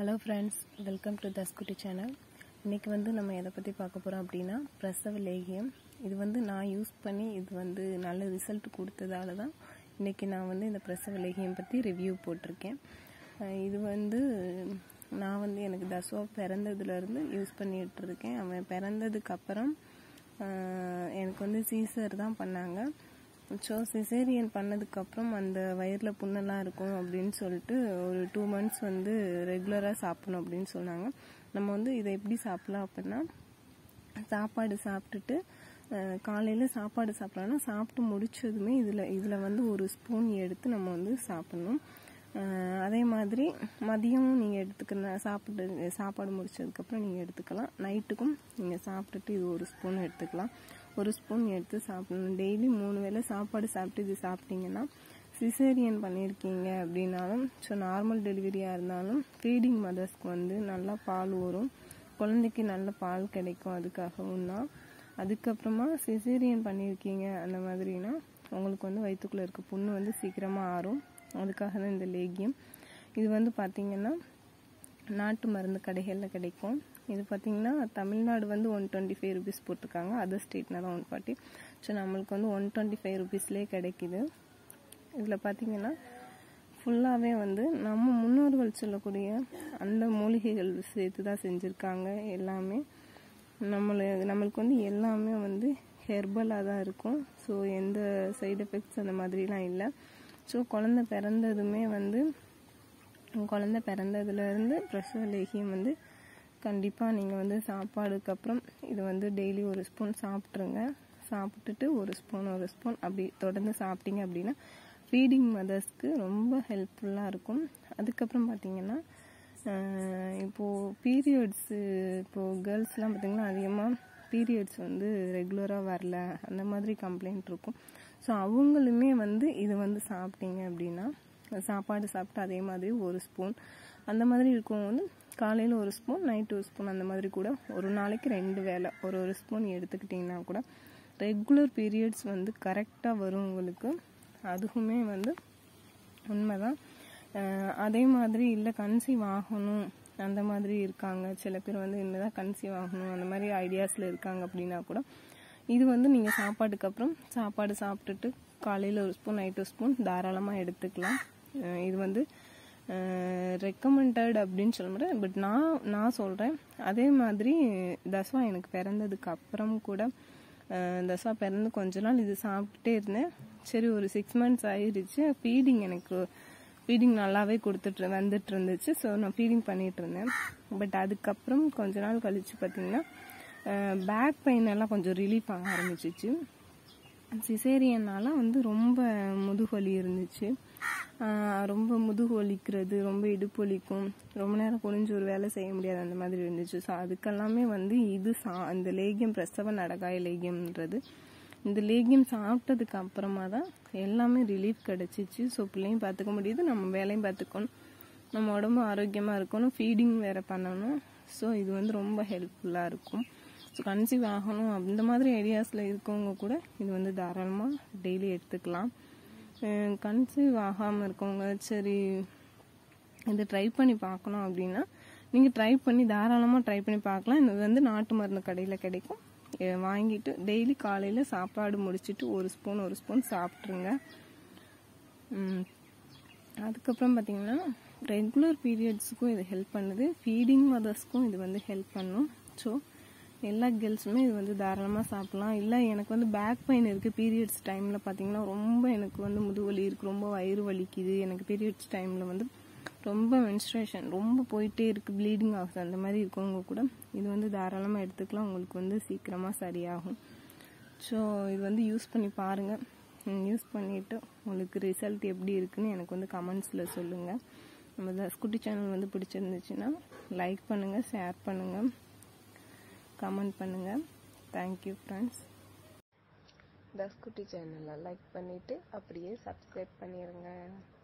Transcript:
hello friends welcome to தஸ்குட்டி channel இன்றைக்கி வந்து நம்ம எதை பற்றி பார்க்க போகிறோம் அப்படின்னா பிரசவ லேகியம் இது வந்து நான் யூஸ் பண்ணி இது வந்து நல்ல ரிசல்ட் கொடுத்ததால தான் இன்றைக்கி நான் வந்து இந்த பிரசவ லேகியம் பற்றி ரிவ்யூ போட்டிருக்கேன் அஹ் இது வந்து நான் வந்து எனக்கு தஸ்வா பிறந்ததுலேருந்து யூஸ் பண்ணிகிட்டு இருக்கேன் அவன் பிறந்ததுக்கு அப்புறம் அஹ் எனக்கு வந்து சீசர் தான் பண்ணாங்க ஸோ சிசேரியன் பண்ணதுக்கப்புறம் அந்த வயிறில் புண்ணெல்லாம் இருக்கும் அப்படின்னு சொல்லிட்டு ஒரு டூ மந்த்ஸ் வந்து ரெகுலராக சாப்பிடணும் அப்படின்னு சொன்னாங்க நம்ம வந்து இதை எப்படி சாப்பிடலாம் அப்படின்னா சாப்பாடு சாப்பிட்டுட்டு காலையில் சாப்பாடு சாப்பிட்றோன்னா சாப்பிட்டு முடிச்சதுமே இதில் இதில் வந்து ஒரு ஸ்பூன் எடுத்து நம்ம வந்து சாப்பிட்ணும் அஹ் அதே மாதிரி மதியமும் நீங்கள் எடுத்துக்கிற சாப்பிட்டு சாப்பாடு முடிச்சதுக்கப்புறம் நீங்கள் எடுத்துக்கலாம் நைட்டுக்கும் நீங்கள் சாப்பிட்டுட்டு இது ஒரு ஸ்பூன் எடுத்துக்கலாம் ஒரு ஸ்பூன் எடுத்து சாப்பிடணும் டெய்லி மூணு வேளை சாப்பாடு சாப்பிட்டு இது சாப்பிட்டீங்கன்னா சிசேரியன் பண்ணியிருக்கீங்க அப்படின்னாலும் ஸோ நார்மல் டெலிவரியாக இருந்தாலும் ஃபீடிங் மதர்ஸ்க்கு வந்து நல்லா பால் வரும் குழந்தைக்கு நல்ல பால் கிடைக்கும் அதுக்காகவும் தான் அதுக்கப்புறமா சிசேரியன் பண்ணியிருக்கீங்க அந்த மாதிரினா உங்களுக்கு வந்து வயிற்றுக்குள்ளே இருக்க புண்ணு வந்து சீக்கிரமாக ஆறும் அதுக்காக தான் இந்த லேகியம் இது வந்து பார்த்திங்கன்னா நாட்டு மருந்து கடைகளில் கிடைக்கும் இது பார்த்திங்கன்னா தமிழ்நாடு வந்து ஒன் டுவெண்ட்டி ஃபைவ் ருபீஸ் போட்டிருக்காங்க அதர் ஸ்டேட்னா தான் ஒன் ஃபார்ட்டி ஸோ நம்மளுக்கு வந்து ஒன் டுவெண்ட்டி ஃபைவ் ருபீஸ்லேயே கிடைக்கிது இதில் பார்த்திங்கன்னா ஃபுல்லாகவே வந்து நம்ம முன்னோர்கள் சொல்லக்கூடிய அந்த மூலிகைகள் சேர்த்து தான் செஞ்சுருக்காங்க எல்லாமே நம்மளை நம்மளுக்கு வந்து எல்லாமே வந்து ஹெர்பலாக தான் இருக்கும் ஸோ எந்த சைடு எஃபெக்ட்ஸ் அந்த மாதிரிலாம் இல்லை ஸோ குழந்த பிறந்ததுமே வந்து குழந்த பிறந்ததுலேருந்து பிரசவ லேகியம் வந்து கண்டிப்பாக நீங்கள் வந்து சாப்பாடுக்கு அப்புறம் இது வந்து டெய்லி ஒரு ஸ்பூன் சாப்பிட்ருங்க சாப்பிட்டுட்டு ஒரு ஸ்பூன் ஒரு ஸ்பூன் அப்படி தொடர்ந்து சாப்பிட்டீங்க அப்படின்னா ஃபீடிங் மதர்ஸ்க்கு ரொம்ப ஹெல்ப்ஃபுல்லாக இருக்கும் அதுக்கப்புறம் பார்த்தீங்கன்னா இப்போது பீரியட்ஸு இப்போது கேர்ள்ஸ்லாம் பார்த்திங்கன்னா அதிகமாக பீரியட்ஸ் வந்து ரெகுலராக வரல அந்த மாதிரி கம்ப்ளைண்ட் இருக்கும் ஸோ அவங்களுமே வந்து இது வந்து சாப்பிட்டீங்க அப்படின்னா சாப்பாடு சாப்பிட்டு அதே மாதிரி ஒரு ஸ்பூன் அந்த மாதிரி இருக்கவங்க வந்து காலையில் ஒரு ஸ்பூன் நைட்டு ஒரு ஸ்பூன் அந்த மாதிரி கூட ஒரு நாளைக்கு ரெண்டு வேலை ஒரு ஒரு ஸ்பூன் எடுத்துக்கிட்டிங்கன்னா கூட ரெகுலர் பீரியட்ஸ் வந்து கரெக்டாக வரும் உங்களுக்கு அதுவுமே வந்து உண்மைதான் அதே மாதிரி இல்லை கன்சீவ் ஆகணும் அந்த மாதிரி இருக்காங்க சில பேர் வந்து இனிமேதான் கன்சீவ் ஆகணும் அந்த மாதிரி ஐடியாஸில் இருக்காங்க அப்படின்னா கூட இது வந்து நீங்கள் சாப்பாட்டுக்கு அப்புறம் சாப்பாடு சாப்பிட்டுட்டு காலையில் ஒரு ஸ்பூன் நைட் ஒரு ஸ்பூன் தாராளமாக எடுத்துக்கலாம் இது வந்து ரெக்கமெண்டட் அப்படின்னு சொல்ல முடியாது பட் நான் நான் சொல்கிறேன் அதே மாதிரி தஸ்வா எனக்கு பிறந்ததுக்கு அப்புறம் கூட தஸ்வா பிறந்து கொஞ்ச நாள் இது சாப்பிட்டே இருந்தேன் சரி ஒரு சிக்ஸ் மந்த்ஸ் ஆயிடுச்சு ஃபீடிங் எனக்கு ஃபீடிங் நல்லாவே கொடுத்துட்டு வந்துட்டு இருந்துச்சு ஸோ நான் ஃபீடிங் பண்ணிட்டு இருந்தேன் பட் அதுக்கப்புறம் கொஞ்ச நாள் கழிச்சு பார்த்தீங்கன்னா பேக் பெயின் எல்லாம் கொஞ்சம் ரிலீஃப் ஆக ஆரம்பிச்சிச்சு சிசேரியனால வந்து ரொம்ப முதுகு இருந்துச்சு ரொம்ப முதுகு வலிக்கிறது ரொம்ப இடுப்பு வலிக்கும் ரொம்ப நேரம் குனிஞ்சு ஒரு வேலை செய்ய முடியாது அந்த மாதிரி இருந்துச்சு ஸோ அதுக்கெல்லாமே வந்து இது சா அந்த லேகியம் பிரசவ நடகாய லேகியம்ன்றது இந்த லேகியம் சாப்பிட்டதுக்கு அப்புறமா தான் எல்லாமே ரிலீஃப் கிடச்சிச்சு ஸோ பிள்ளையும் பார்த்துக்க முடியுது நம்ம வேலையும் பார்த்துக்கணும் நம்ம உடம்பு ஆரோக்கியமாக இருக்கணும் ஃபீடிங் வேறு பண்ணணும் ஸோ இது வந்து ரொம்ப ஹெல்ப்ஃபுல்லாக இருக்கும் ஸோ கன்சீவ் ஆகணும் அந்த மாதிரி ஐடியாஸில் இருக்கவங்க கூட இது வந்து தாராளமாக டெய்லி எடுத்துக்கலாம் கன்சீவ் ஆகாமல் இருக்கவங்க சரி இது ட்ரை பண்ணி பார்க்கணும் அப்படின்னா நீங்கள் ட்ரை பண்ணி தாராளமாக ட்ரை பண்ணி பார்க்கலாம் இது வந்து நாட்டு மருந்து கடையில் கிடைக்கும் வாங்கிட்டு டெய்லி காலையில் சாப்பாடு முடிச்சுட்டு ஒரு ஸ்பூன் ஒரு ஸ்பூன் சாப்பிட்ருங்க அதுக்கப்புறம் பார்த்தீங்கன்னா ரெகுலர் பீரியட்ஸுக்கும் இது ஹெல்ப் பண்ணுது ஃபீடிங் மதர்ஸ்க்கும் இது வந்து ஹெல்ப் பண்ணும் ஸோ எல்லா கேர்ள்ஸுமே இது வந்து தாராளமாக சாப்பிட்லாம் இல்லை எனக்கு வந்து பேக் பெயின் இருக்குது பீரியட்ஸ் டைமில் பார்த்தீங்கன்னா ரொம்ப எனக்கு வந்து முதுவலி இருக்குது ரொம்ப வயிறு வலிக்குது எனக்கு பீரியட்ஸ் டைமில் வந்து ரொம்ப மென்ஸ்ட்ரேஷன் ரொம்ப போயிட்டே இருக்குது ப்ளீடிங் ஆகுது அந்த மாதிரி இருக்கவங்க கூட இது வந்து தாராளமாக எடுத்துக்கலாம் உங்களுக்கு வந்து சீக்கிரமாக சரியாகும் ஸோ இது வந்து யூஸ் பண்ணி பாருங்கள் யூஸ் பண்ணிவிட்டு உங்களுக்கு ரிசல்ட் எப்படி இருக்குன்னு எனக்கு வந்து கமெண்ட்ஸில் சொல்லுங்கள் நம்ம தஸ்குட்டி சேனல் வந்து பிடிச்சிருந்துச்சுன்னா லைக் பண்ணுங்கள் ஷேர் பண்ணுங்கள் கமெண்ட் பண்ணுங்கள் தேங்க்யூ ஃப்ரெண்ட்ஸ் தஸ்குட்டி சேனலை லைக் பண்ணிவிட்டு அப்படியே சப்ஸ்கிரைப் பண்ணிடுங்க